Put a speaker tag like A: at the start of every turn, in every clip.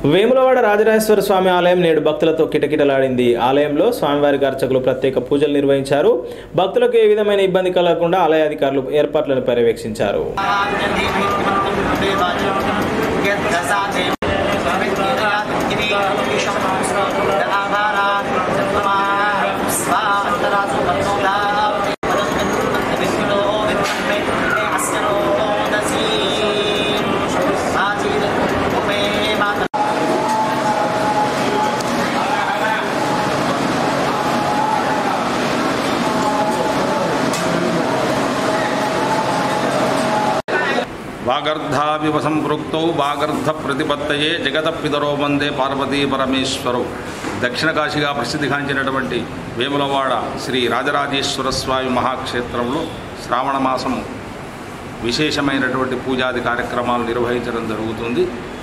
A: వేములవాడ రాజరాజేశ్వర స్వామి ఆలయం నేడు భక్తులతో కిటకిటలాడింది ఆలయంలో స్వామివారికి అర్చకులు ప్రత్యేక పూజలు నిర్వహించారు భక్తులకు ఏ విధమైన ఇబ్బంది కలగకుండా ఆలయ అధికారులు ఏర్పాట్లను పర్యవేక్షించారు
B: వాగర్ధావివ సంపృక్తౌ వాగర్ధ ప్రతిపత్తయే జగత పితరో వందే పార్వతీ పరమేశ్వరౌ దక్షిణ కాశీగా ప్రసిద్ధిగాంచినటువంటి వేములవాడ శ్రీ రాజరాజేశ్వర స్వామి మహాక్షేత్రంలో శ్రావణ మాసం విశేషమైనటువంటి పూజాది కార్యక్రమాలు నిర్వహించడం జరుగుతుంది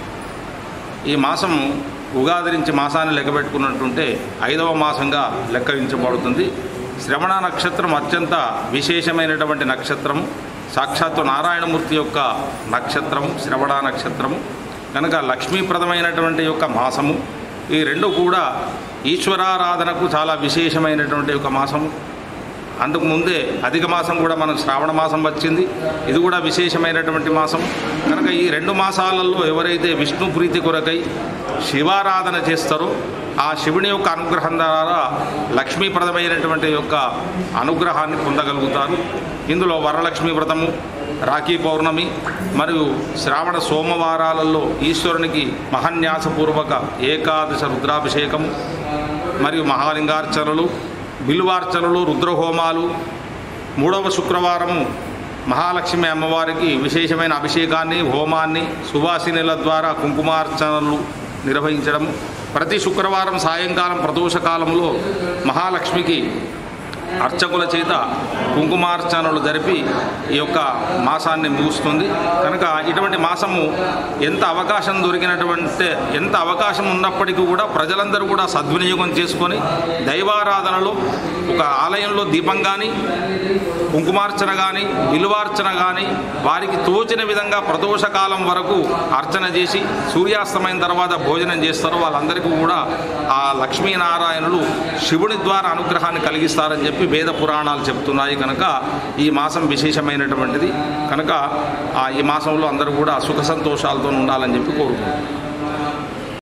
B: ఈ మాసం ఉగాది నుంచి మాసాన్ని లెక్కబెట్టుకున్నట్టుంటే ఐదవ మాసంగా లెక్కించబడుతుంది శ్రవణ నక్షత్రం అత్యంత విశేషమైనటువంటి నక్షత్రము సాక్షాత్తు నారాయణమూర్తి యొక్క నక్షత్రము శ్రవణ నక్షత్రము కనుక లక్ష్మీప్రదమైనటువంటి యొక్క మాసము ఈ రెండు కూడా ఈశ్వరారాధనకు చాలా విశేషమైనటువంటి ఒక మాసము అందుకు ముందే అధిక మాసం కూడా మనం శ్రావణ మాసం వచ్చింది ఇది కూడా విశేషమైనటువంటి మాసం కనుక ఈ రెండు మాసాలలో ఎవరైతే విష్ణు ప్రీతి కొరకై శివారాధన చేస్తారో ఆ శివుని యొక్క అనుగ్రహం ద్వారా లక్ష్మీప్రదమైనటువంటి యొక్క అనుగ్రహాన్ని పొందగలుగుతారు ఇందులో వరలక్ష్మి వ్రతము రాఖీ పౌర్ణమి మరియు శ్రావణ సోమవారాలలో ఈశ్వరునికి మహాన్యాసపూర్వక ఏకాదశ రుద్రాభిషేకము మరియు మహాలింగార్చనలు బిల్వార్చనలు రుద్రహోమాలు మూడవ శుక్రవారము మహాలక్ష్మి అమ్మవారికి విశేషమైన అభిషేకాన్ని హోమాన్ని సువాసినుల ద్వారా కుంకుమార్చనలు నిర్వహించడం ప్రతి శుక్రవారం సాయంకాలం ప్రదోషకాలంలో మహాలక్ష్మికి అర్చకుల చేత కుంకుమార్చనలు జరిపి ఈ యొక్క మాసాన్ని ముగుస్తుంది కనుక ఇటువంటి మాసము ఎంత అవకాశం దొరికినటువంటి ఎంత అవకాశం ఉన్నప్పటికీ కూడా ప్రజలందరూ కూడా సద్వినియోగం చేసుకొని దైవారాధనలో ఒక ఆలయంలో దీపం కానీ కుంకుమార్చన కానీ విలువార్చన కానీ వారికి తోచిన విధంగా ప్రదోషకాలం వరకు అర్చన చేసి సూర్యాస్తమైన తర్వాత భోజనం చేస్తారో వాళ్ళందరికీ కూడా ఆ లక్ష్మీనారాయణులు శివుని ద్వారా అనుగ్రహాన్ని కలిగిస్తారని చెప్పి వేద పురాణాలు చెప్తున్నాయి కనుక ఈ మాసం విశేషమైనటువంటిది కనుక ఆ ఈ మాసంలో అందరూ కూడా సుఖ సంతోషాలతో ఉండాలని చెప్పి కోరుకుంటున్నాను